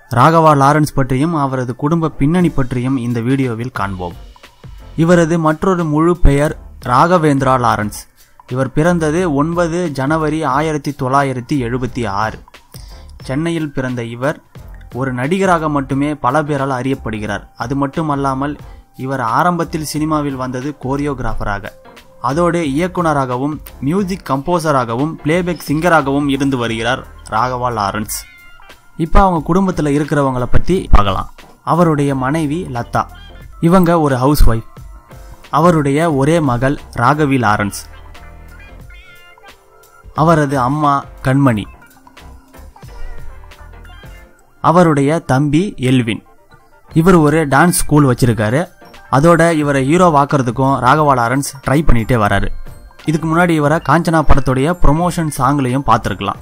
Raghava Lawrence பற்றியும் அவரது குடும்ப பின்னணி பற்றியும் இந்த வீடியோவில் காண்போம் இவரது மற்றொரு முழு பெயர் ராகவேந்திரா லாரன்ஸ் இவர் பிறந்தது ஒன்பது ஜனவரி ஆயிரத்தி தொள்ளாயிரத்தி எழுபத்தி ஆறு சென்னையில் பிறந்த இவர் ஒரு நடிகராக மட்டுமே பல பேரால் அறியப்படுகிறார் அது மட்டுமல்லாமல் இவர் ஆரம்பத்தில் சினிமாவில் வந்தது கோரியோகிராஃபராக அதோடு இயக்குனராகவும் மியூசிக் கம்போசராகவும் பிளேபேக் சிங்கராகவும் இருந்து வருகிறார் ராகவா லாரன்ஸ் இப்போ அவங்க குடும்பத்தில் இருக்கிறவங்கள பற்றி பார்க்கலாம் அவருடைய மனைவி லதா இவங்க ஒரு ஹவுஸ் ஒய்ஃப் அவருடைய ஒரே மகள் ராகவி லாரன்ஸ் அவரது அம்மா கண்மணி அவருடைய தம்பி எல்வின் இவர் ஒரு டான்ஸ் ஸ்கூல் வச்சிருக்காரு அதோட இவரை ஹீரோ வாக்குறதுக்கும் ராகவா லாரன்ஸ் ட்ரை பண்ணிட்டே வராரு இதுக்கு முன்னாடி இவரை காஞ்சனா படத்துடைய ப்ரொமோஷன் சாங்லையும் பார்த்துருக்கலாம்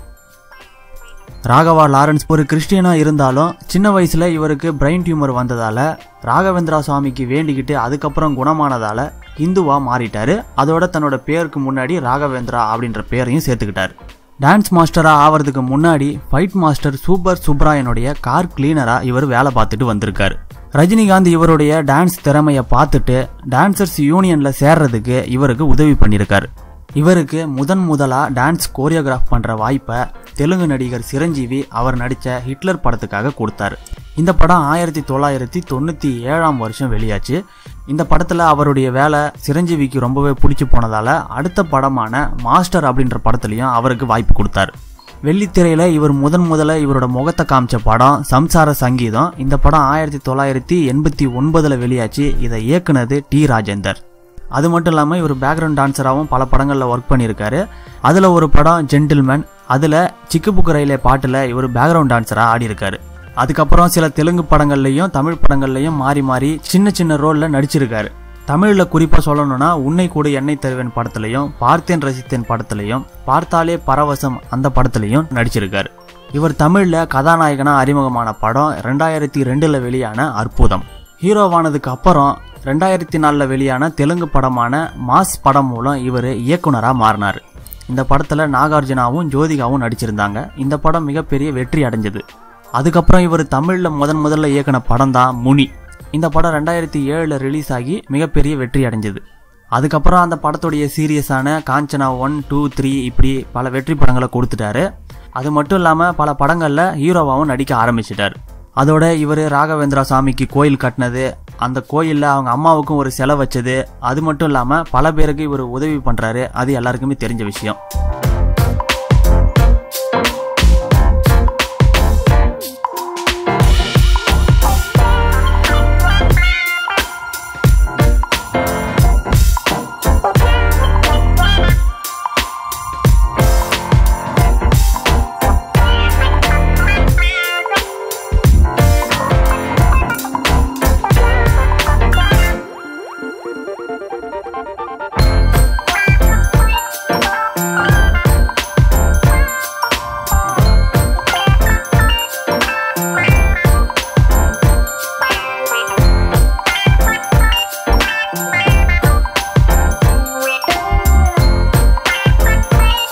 ராகவா லாரன்ஸ் ஒரு கிறிஸ்டியனா இருந்தாலும் சின்ன வயசுல இவருக்கு பிரெயின் டியூமர் வந்ததால ராகவேந்திரா சுவாமிக்கு வேண்டிக்கிட்டு அதுக்கப்புறம் குணமானதால இந்துவா மாறிட்டாரு அதோட தன்னோட பேருக்கு முன்னாடி ராகவேந்திரா அப்படின்ற பேரையும் சேர்த்துக்கிட்டாரு டான்ஸ் மாஸ்டரா ஆவறதுக்கு முன்னாடி ஃபைட் மாஸ்டர் சூப்பர் சுப்ராயனுடைய கார் கிளீனரா இவர் வேலை பார்த்துட்டு வந்திருக்காரு ரஜினிகாந்த் இவருடைய டான்ஸ் திறமையை பார்த்துட்டு டான்சர்ஸ் யூனியன்ல சேர்றதுக்கு இவருக்கு உதவி பண்ணியிருக்காரு இவருக்கு முதன் முதலா டான்ஸ் கோரியோகிராஃப் பண்ற வாய்ப்பை தெலுங்கு நடிகர் சிரஞ்சீவி அவர் நடித்த ஹிட்லர் படத்துக்காக கொடுத்தாரு இந்த படம் ஆயிரத்தி தொள்ளாயிரத்தி தொண்ணூற்றி ஏழாம் வருஷம் வெளியாச்சு இந்த படத்தில் அவருடைய வேலை சிரஞ்சீவிக்கு ரொம்பவே பிடிச்சி போனதால அடுத்த படமான மாஸ்டர் அப்படின்ற படத்துலையும் அவருக்கு வாய்ப்பு கொடுத்தாரு வெள்ளித்திரையில இவர் முதன் முதல்ல இவரோட முகத்தை காமிச்ச படம் சம்சார சங்கீதம் இந்த படம் ஆயிரத்தி தொள்ளாயிரத்தி எண்பத்தி ஒன்பதுல வெளியாச்சு இதை இயக்குனது டி ராஜேந்தர் அது மட்டும் இல்லாமல் இவர் பேக்ரவுண்ட் டான்ஸராகவும் பல படங்களில் ஒர்க் பண்ணியிருக்காரு அதில் ஒரு படம் ஜென்டில்மேன் அதில் சிக்கு புக்கு ரயிலே பாட்டில் இவர் பேக்ரவுண்ட் டான்ஸராக ஆடியிருக்காரு அதுக்கப்புறம் சில தெலுங்கு படங்கள்லையும் தமிழ் படங்கள்லையும் மாறி மாறி சின்ன சின்ன ரோலில் நடிச்சிருக்காரு தமிழில் குறிப்பாக சொல்லணும்னா உன்னை கூட எண்ணெய் தருவேன் படத்துலையும் பார்த்தேன் ரசித்தேன் படத்துலையும் பார்த்தாலே பரவசம் அந்த படத்துலையும் நடிச்சிருக்காரு இவர் தமிழில் கதாநாயகனாக அறிமுகமான படம் ரெண்டாயிரத்தி ரெண்டில் வெளியான அற்புதம் ஹீரோவானதுக்கு அப்புறம் ரெண்டாயிரத்தி நாலில் வெளியான தெலுங்கு படமான மாஸ் படம் மூலம் இவர் இயக்குனராக மாறினார் இந்த படத்தில் நாகார்ஜுனாவும் ஜோதிகாவும் நடிச்சிருந்தாங்க இந்த படம் மிகப்பெரிய வெற்றி அடைஞ்சது அதுக்கப்புறம் இவர் தமிழில் முதன் முதல்ல இயக்குன படம் தான் முனி இந்த படம் ரெண்டாயிரத்தி ஏழில் ரிலீஸ் ஆகி மிகப்பெரிய வெற்றி அடைஞ்சது அதுக்கப்புறம் அந்த படத்துடைய சீரியஸான காஞ்சனா ஒன் டூ த்ரீ இப்படி பல வெற்றி படங்களை கொடுத்துட்டாரு அது மட்டும் இல்லாமல் பல படங்களில் ஹீரோவாகவும் நடிக்க ஆரம்பிச்சிட்டார் அதோட இவர் ராகவேந்திரா சாமிக்கு கோயில் கட்டினது அந்த கோயிலில் அவங்க அம்மாவுக்கும் ஒரு செலவு வச்சது அது மட்டும் இல்லாமல் பல பேருக்கு இவர் உதவி பண்ணுறாரு அது எல்லாருக்குமே தெரிஞ்ச விஷயம்